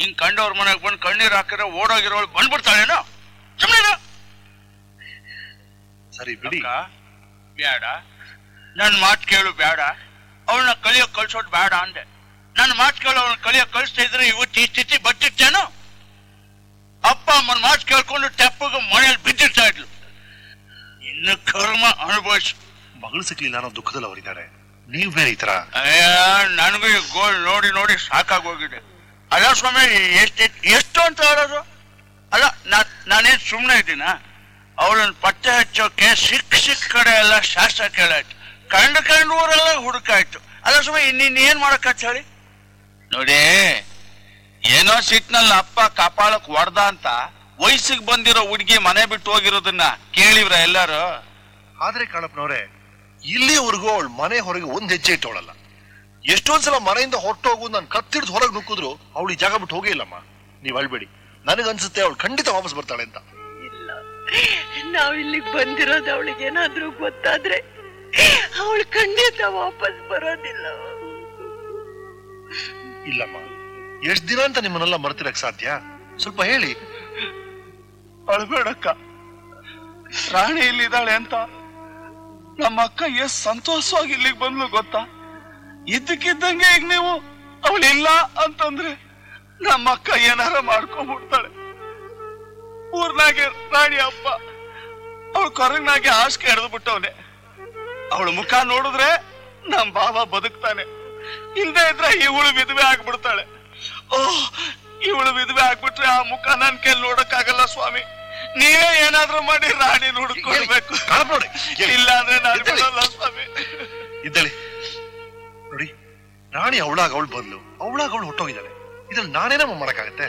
ಹಿಂಗ್ ಕಂಡವ್ರ ಮನೆಗೆ ಬಂದು ಕಣ್ಣೀರ್ ಹಾಕಿದ್ರೆ ಓಡೋಗಿರೋಳು ಬಂದ್ಬಿಡ್ತಾಳೇನೋ ಸುಮ್ಮನೆ ಸರಿ ಬಿಡಿ ಬೇಡ ನನ್ ಮಾತು ಕೇಳು ಬೇಡ ಅವಳನ್ನ ಕಲಿಯೋಕ್ ಕಳ್ಸೋದ್ ಬೇಡ ಅಂದೆ ನನ್ನ ಮಾತು ಕೇಳು ಅವಳನ್ನ ಕಲಿಯೋಕ್ ಕಳಿಸ್ತಾ ಇದ್ರೆ ಇವತ್ತು ಈ ಸ್ಥಿತಿ ಬರ್ತಿರ್ತೇನೋ ಅಪ್ಪ ಅಮ್ಮನ ಮಾತು ಕೇಳ್ಕೊಂಡು ತೆಪ್ಪಗ ಮನೇಲಿ ಬಿದ್ದಿರ್ತಾ ಇದ್ಲು ಇನ್ನು ಕರ್ಮ ಅನುಭವಿಸು ಮಗಳು ಸಿಕ್ಲಿಲ್ಲ ಅನ್ನೋ ದುಃಖದಲ್ಲಿ ಅವರಿದ್ದಾರೆ ನೀವ್ ಬೇರೆ ಈ ತರ ಅಯ್ಯ ನನಗೂ ಈ ಗೋಲ್ ನೋಡಿ ನೋಡಿ ಸಾಕಾಗೋಗಿದೆ ಅಲ್ಲ ಸ್ವಾಮಿ ಎಷ್ಟು ಎಷ್ಟು ಅಂತ ಹೇಳೋದು ಅಲ್ಲ ನಾ- ನಾನೇನ್ ಸುಮ್ಮನೆ ಇದ್ದೀನ ಅವಳನ್ನ ಪತ್ತೆ ಹಚ್ಚೋಕೆ ಸಿಕ್ ಸಿಕ್ ಕಡೆ ಎಲ್ಲ ಶಾಸ್ತ್ರ ಕೇಳಾಯ್ತು ಕಂಡು ಕಂಡು ಊರೆಲ್ಲ ಹುಡುಕಾಯ್ತು ಅಲ್ಲ ಸ್ವಾಮಿ ಇನ್ನಿನ್ ಏನ್ ಮಾಡಕ್ ಹೇಳಿ ನೋಡಿ ಏನೋ ಸಿಟ್ನಲ್ಲಿ ಅಪ್ಪ ಕಪಾಳಕ್ ಹೊಡ್ದ ಅಂತ ವಯಸ್ಸಿಗೆ ಬಂದಿರೋ ಹುಡುಗಿ ಮನೆ ಬಿಟ್ಟು ಹೋಗಿರೋದನ್ನ ಕೇಳಿವ್ರ ಎಲ್ಲಾರು ಆದ್ರೆ ಕಾಳಪ್ಪನವ್ರೆ ಇಲ್ಲಿವರೆಗೂ ಅವಳು ಮನೆ ಹೊರಗೆ ಒಂದ್ ಹೆಜ್ಜೆ ಇಟ್ಟವಳಲ್ಲ ಎಷ್ಟೊಂದ್ ಸಲ ಮನೆಯಿಂದ ಹೊರಟೋಗು ನಾನು ಕತ್ತಿಡ್ದು ಹೊರಗೆ ನುಗ್ಗಿದ್ರು ಅವಳು ಈ ಜಾಗ ಬಿಟ್ಟು ಹೋಗೇ ಇಲ್ಲಮ್ಮ ನೀವ್ ಅಳ್ಬೇಡಿ ನನಗನ್ಸುತ್ತೆ ಅವಳು ಖಂಡಿತ ವಾಪಸ್ ಬರ್ತಾಳೆ ಅಂತ ಇಲ್ಲ ನಾವ್ ಇಲ್ಲಿಗ್ ಬಂದಿರೋದು ಅವಳಿಗೆ ಏನಾದ್ರೂ ಗೊತ್ತಾದ್ರೆ ಅವಳು ಖಂಡಿತ ವಾಪಸ್ ಬರೋದಿಲ್ಲ ಇಲ್ಲಮ್ಮ ಎಷ್ಟ್ ದಿನ ಅಂತ ನಿಮ್ಮನ್ನೆಲ್ಲ ಮರ್ತಿರಕ್ ಸಾಧ್ಯ ಸ್ವಲ್ಪ ಹೇಳಿ ಅಳ್ಬೇಡಕ್ಕ ರಾಣಿ ಇಲ್ಲಿದ್ದಾಳೆ ಅಂತ ನಮ್ಮ ಅಕ್ಕ ಎಷ್ಟ್ ಸಂತೋಷವಾಗಿ ಇಲ್ಲಿಗೆ ಬಂದ್ಲು ಗೊತ್ತಾ ಇದ್ದಕ್ಕಿದ್ದಂಗೆ ಈಗ ನೀವು ಅವಳಿಲ್ಲ ಅಂತಂದ್ರೆ ನಮ್ಮ ಅಕ್ಕ ಏನಾರ ಮಾಡ್ಕೊಂಡ್ಬಿಡ್ತಾಳೆ ಊರ್ನಾಗೆ ರಾಣಿ ಅಪ್ಪ ಅವಳು ಕೊರಗ್ನಾಗೆ ಹಾಸಿಗೆ ಹಿಡಿದು ಬಿಟ್ಟವನೆ ಅವಳ ಮುಖ ನೋಡಿದ್ರೆ ನಮ್ ಬಾಬಾ ಬದುಕ್ತಾನೆ ಇಲ್ದೇ ಇದ್ರೆ ಇವಳು ವಿಧವೆ ಆಗ್ಬಿಡ್ತಾಳೆ ಓಹ್ ಇವಳು ವಿಧವೆ ಆಗ್ಬಿಟ್ರೆ ಆ ಮುಖ ನನ್ ಕೈಲಿ ನೋಡಕ್ಕಾಗಲ್ಲ ಸ್ವಾಮಿ ನೀವೇ ಏನಾದ್ರೂ ಮಾಡಿ ರಾಣಿ ನೋಡ್ಕೊಳ್ಬೇಕು ಕಾಳಪ್ಪನವ್ರೆ, ಕೇಳಿ. ಇಲ್ಲ ಅಂದ್ರೆ ನಾನು ಎದ್ದೇಳಿ. ಬಿಡಲ್ಲ ಸ್ವಾಮಿ ಇದ್ದಳಿ ನೋಡಿ ರಾಣಿ ಅವಳಾಗ ಅವಳು ಬಂದ್ಲು ಅವಳಾಗ ಅವಳು ಹೊಟ್ಟೋಗಿದ್ದಾಳೆ ಇದ್ರಲ್ಲಿ ನಾನೇನಮ್ಮ ಮಾಡಕ್ಕಾಗತ್ತೆ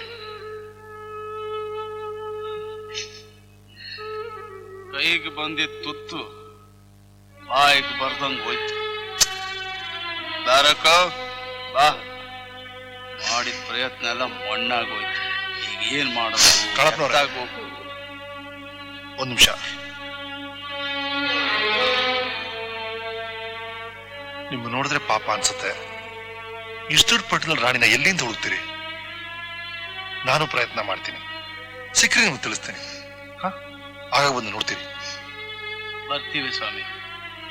ಕೈಗೆ ಬಂದಿದ್ ತುತ್ತು ಬಾಯಿಗೆ ಬರ್ದಂಗ್ ಹೋಯ್ತು ದಾರಕ ಬಾ ಮಾಡಿದ ಪ್ರಯತ್ನ ಎಲ್ಲ ಮಣ್ಣಾಗೋಯ್ತು ಈಗ ಏನ್ ಮಾಡೋದು ಕಳಪ್ನವ್ರೆ. ಎತ್ತಾಗೋಗು. ಒಂದ್ ನಿಮಿಷ ನಿಮ್ಮ ನೋಡಿದ್ರೆ ಪಾಪ ಅನ್ಸುತ್ತೆ ಇಷ್ಟು ಪಟ್ಟದಲ್ಲಿ ರಾಣಿನ ಎಲ್ಲಿಂದ ಹುಡುಕ್ತೀರಿ ನಾನು ಪ್ರಯತ್ನ ಮಾಡ್ತೀನಿ ಸಿಕ್ಕರೆ ನಿಮ್ಗೆ ತಿಳಿಸ್ತೀನಿ ಹಾ ಆಗ ಬಂದು ನೋಡ್ತೀರಿ ಬರ್ತೀವಿ ಸ್ವಾಮಿ